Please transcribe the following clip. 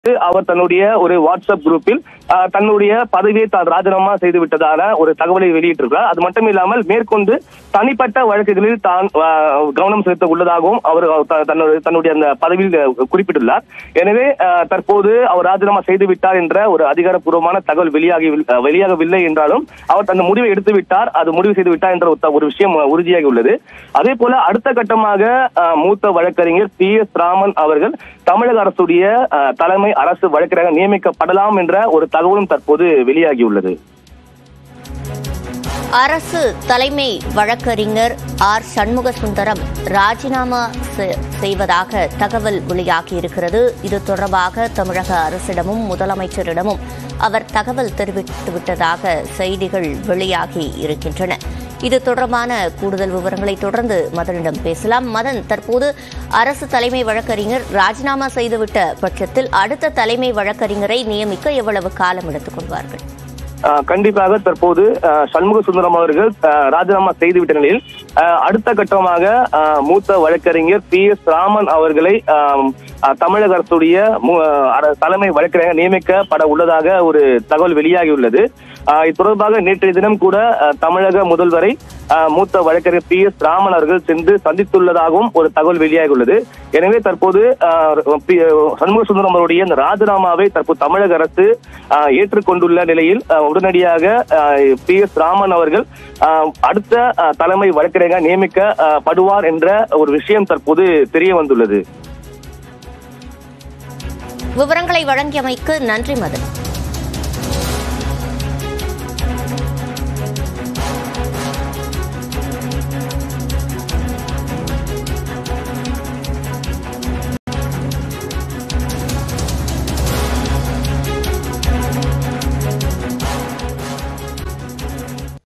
அவர் தன்னுடைய ஒரு வாட்ஸ்அப் குரூப்பில் ஆஹ், தன்னுடைய பதவியை தான் ராஜினாமா செய்து விட்டதான ஒரு தகவலை வெளியிட்டிருக்கிறார் அது மட்டும் இல்லாமல் மேற்கொண்டு தனிப்பட்ட வழக்குகளில் தான் ஆஹ், கவனம் செலுத்த உள்ளதாகவும் அவர் த- தன்னுடைய தன்னுடைய அந்த பதவியில் அஹ், குறிப்பிட்டுள்ளார் எனவே ஆஹ், தற்போது அவர் ராஜினாமா செய்து விட்டார் என்ற ஒரு அதிகாரப்பூர்வமான தகவல் வெளியாகி அஹ், வெளியாகவில்லை என்றாலும் அவர் தன் முடிவை எடுத்து விட்டார் அது முடிவு செய்து விட்டார் என்ற ஒரு த- ஒரு விஷயம் அஹ், உறுதியாகி உள்ளது அதே போல அடுத்த கட்டமாக ஆஹ், மூத்த வழக்கறிஞர் பி எஸ் ராமன் அவர்கள் தமிழக அரசுடைய ஆஹ், தலைமை அரசு வழக்கறிஞராக நியமிக்கப்படலாம் என்ற ஒரு தகவலும் தற்போது வெளியாகியுள்ளது அரசு தலைமை வழக்கறிஞர் ஆர் சண்முக சுந்தரம் ராஜினாமா செ- செய்வதாக தகவல் வெளியாகி இருக்கிறது இது தொடர்பாக தமிழக அரசிடமும் முதலமைச்சரிடமும் அவர் தகவல் தெரிவித்து விட்டதாக செய்திகள் வெளியாகி இருக்கின்றன இது தொடர்பான கூடுதல் விவரங்களை தொடர்ந்து மதனிடம் பேசலாம் மதன் தற்போது அரசு தலைமை வழக்கறிஞர் ராஜினாமா செய்துவிட்ட பட்சத்தில் அடுத்த தலைமை வழக்கறிஞரை நியமிக்க எவ்வளவு காலம் எடுத்துக் கொள்வார்கள் ஆஹ் கண்டிப்பாக தற்போது ஆஹ் சண்முக சுந்தரம் அவர்கள் ஆஹ் ராஜினாமா செய்துவிட்ட நிலையில் ஆஹ் அடுத்த கட்டமாக ஆஹ் மூத்த வழக்கறிஞர் பி எஸ் ராமன் அவர்களை ஆஹ் ஆஹ் தமிழக அரசுடைய மு- அர- தலைமை வழக்கறிஞர் நியமிக்கப்பட உள்ளதாக ஒரு தகவல் வெளியாகியுள்ளது ஆஹ் இது தொடர்பாக நேற்றைய தினம் கூட ஆஹ் தமிழக முதல்வரை ஆஹ் மூத்த வழக்கறிஞர் பி எஸ் ராமன் அவர்கள் சென்று சந்தித்துள்ளதாகவும் ஒரு தகவல் வெளியாகியுள்ளது எனவே தற்போது ஆஹ் பி- சண்முக சுந்தரம் அவருடைய இந்த ராஜினாமாவை தற்போது தமிழக அரசு ஆஹ் ஏற்றுக்கொண்டுள்ள நிலையில் ஆஹ் உடனடியாக பி எஸ் ராமன் அவர்கள் ஆஹ் அடுத்த ஆஹ் தலைமை வழக்கறிஞராக நியமிக்கப்படுவார் என்ற ஒரு விஷயம் தற்போது தெரிய வந்துள்ளது விவரங்களை வழங்கியமைக்கு நன்றி மதன்